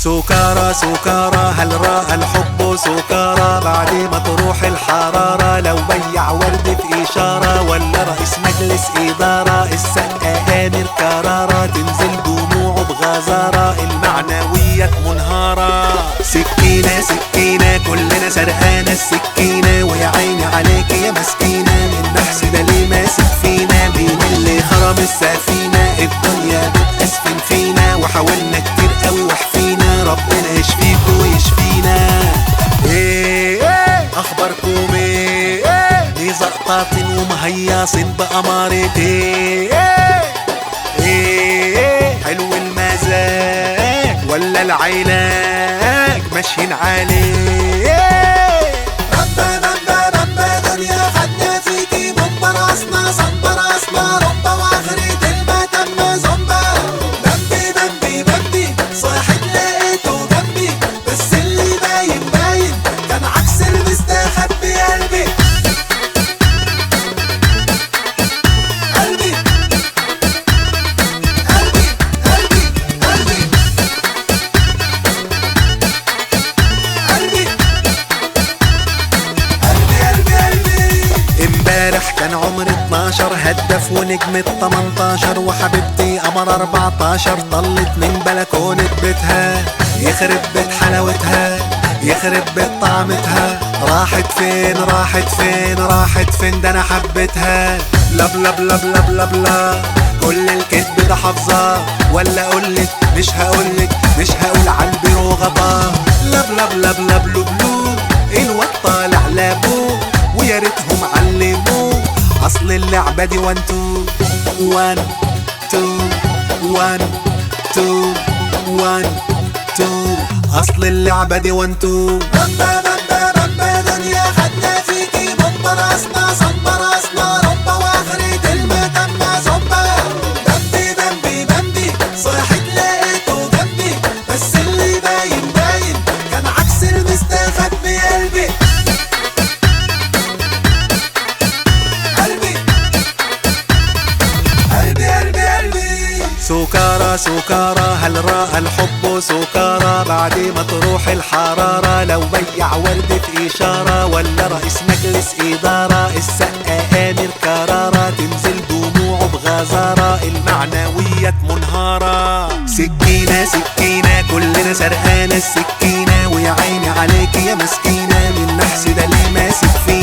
سكارى سكارى هل راى الحب سكارى بعد ما تروح الحرارة لو بيع ورد في إشارة ولا رئيس مجلس إدارة السقا آمر كرارة تنزل دموعه بغزارة المعنويات منهارة سكينة سكينة كلنا سرقانة السكينة ويا عيني عليك يا مسكينة من نحس ده ليه ماسك فينا مين اللي خرم السفينة الدنيا بتأسفن فينا وحاولنا كتير قوي وحفينا ربنا يشفيكوا ويشفينا ايه ايه اخباركم ايه ايه دي زقطات ومهيصين بأمارة ايه ايه ايه حلو المزاج ولا العلاج ماشيين عليه ربا ربا ربا دنيا خدنا فيكي مبرصنا صبرصنا ربا واخرة المتم زنبا بمبي بمبي بمبي صاحب لقيته جنبي بس اللي باين باين كان عكس المستخبي قلبي قلبي قلبي قلبي قلبي قلبي قلبي قلبي قلبي امبارح كان عمري 12 هدف ونجمة 18 وحبيبتي قمر 14 طلت من بلكونة بيتها يخرب بيت حلاوتها يخرب بيت طعمتها راحت فين راحت فين راحت فين ده انا حبيتها لب لب لب لب لب لا كل الكذب ده حافظاه ولا اقولك مش هقولك مش هقول على البيرو غطاه لب لب لب لب لب لب الواد طالع لابوه ويا ريتهم علموه اصل اللعبه دي 1 2 1 2 1 2 1 2 اصل اللعبه دي 1 2 ربا ربا ربا دنيا خدنا فيكي مبرصنا صبرصنا ربا واخرة المتم زنبا بمبي بمبي بمبي صاحب لقيته جنبي بس اللي باين باين كان عكس المستخبي قلبي قلبي قلبي قلبي قلبي سكارى سكارى هل راى الحب سكارى بعد ما تروح الحرارة لو بيع ورد في إشارة ولا رئيس مجلس إدارة السقا آمر كرارة تنزل دموعه بغزارة المعنويات منهارة سكينة سكينة كلنا سرقانة السكينة ويا عيني عليك يا مسكينة من نحس ده ليه ماسك فينا